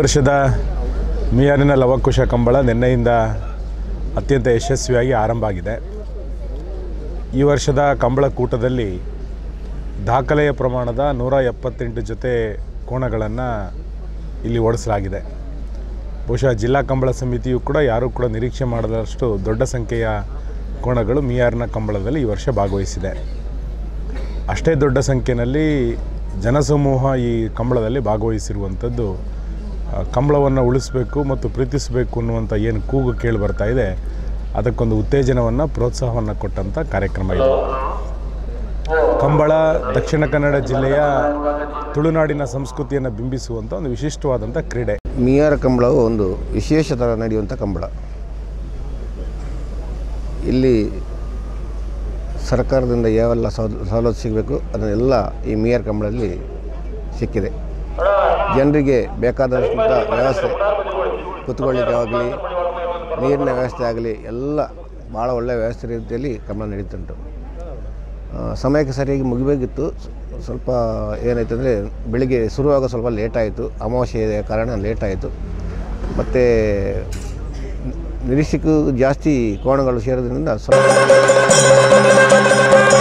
ವರ್ಷದ ಮಿಯಾರಿನ ಲವಕುಶ ಕಂಬಳ ನಿನ್ನೆಯಿಂದ ಅತ್ಯಂತ ಯಶಸ್ವಿಯಾಗಿ ಆರಂಭ ಆಗಿದೆ ಈ ವರ್ಷದ ಕಂಬಳ ಕೂಟದಲ್ಲಿ ದಾಖಲೆಯ ಪ್ರಮಾಣದ ನೂರ ಎಪ್ಪತ್ತೆಂಟು ಜೊತೆ ಕೋಣಗಳನ್ನು ಇಲ್ಲಿ ಓಡಿಸಲಾಗಿದೆ ಬಹುಶಃ ಜಿಲ್ಲಾ ಕಂಬಳ ಸಮಿತಿಯು ಕೂಡ ಯಾರೂ ಕೂಡ ನಿರೀಕ್ಷೆ ಮಾಡದಷ್ಟು ದೊಡ್ಡ ಸಂಖ್ಯೆಯ ಕೋಣಗಳು ಮಿಯಾರಿನ ಕಂಬಳದಲ್ಲಿ ಈ ವರ್ಷ ಭಾಗವಹಿಸಿದೆ ಅಷ್ಟೇ ದೊಡ್ಡ ಸಂಖ್ಯೆಯಲ್ಲಿ ಜನಸಮೂಹ ಈ ಕಂಬಳದಲ್ಲಿ ಭಾಗವಹಿಸಿರುವಂಥದ್ದು ಆ, ಕಂಬಳವನ್ನು ಉಳಿಸಬೇಕು ಮತ್ತು ಪ್ರೀತಿಸಬೇಕು ಅನ್ನುವಂಥ ಏನು ಕೂಗು ಕೇಳಿ ಬರ್ತಾ ಇದೆ ಅದಕ್ಕೊಂದು ಉತ್ತೇಜನವನ್ನು ಪ್ರೋತ್ಸಾಹವನ್ನು ಕೊಟ್ಟಂಥ ಕಾರ್ಯಕ್ರಮ ಇದು ಕಂಬಳ ದಕ್ಷಿಣ ಕನ್ನಡ ಜಿಲ್ಲೆಯ ತುಳುನಾಡಿನ ಸಂಸ್ಕೃತಿಯನ್ನು ಬಿಂಬಿಸುವಂಥ ಒಂದು ವಿಶಿಷ್ಟವಾದಂಥ ಕ್ರೀಡೆ ಮಿಯಾರ ಕಂಬಳವು ಒಂದು ವಿಶೇಷ ಥರ ನಡೆಯುವಂಥ ಕಂಬಳ ಇಲ್ಲಿ ಸರ್ಕಾರದಿಂದ ಯಾವೆಲ್ಲ ಸೌಲ ಸವಲತ್ತು ಸಿಗಬೇಕು ಅದನ್ನೆಲ್ಲ ಈ ಮಿಯಾರ್ ಕಂಬಳಲ್ಲಿ ಸಿಕ್ಕಿದೆ ಜನರಿಗೆ ಬೇಕಾದಷ್ಟು ವ್ಯವಸ್ಥೆ ಕೂತ್ಕೊಳ್ಳಿಕ್ಕೆ ಆಗಲಿ ನೀರಿನ ವ್ಯವಸ್ಥೆ ಆಗಲಿ ಎಲ್ಲ ಭಾಳ ಒಳ್ಳೆಯ ವ್ಯವಸ್ಥೆ ರೀತಿಯಲ್ಲಿ ಕಂಬಳ ನಡೀತುಂಟು ಆ, ಸಮಯಕ್ಕೆ ಸರಿಯಾಗಿ ಮುಗಿಬೇಕಿತ್ತು ಸ್- ಸ್ವಲ್ಪ ಏನಾಯ್ತು ಅಂದರೆ ಬೆಳಿಗ್ಗೆ ಶುರುವಾಗ ಸ್ವಲ್ಪ ಲೇಟ್ ಆಯಿತು ಅಮಾವಾಸ್ಯೆ ಕಾರಣ ಲೇಟ್ ಆಯಿತು ಮತ್ತು ನಿರೀಕ್ಷೆಗೂ ಜಾಸ್ತಿ ಕೋಣಗಳು ಸೇರೋದ್ರಿಂದ ಸ್ವಲ್ಪ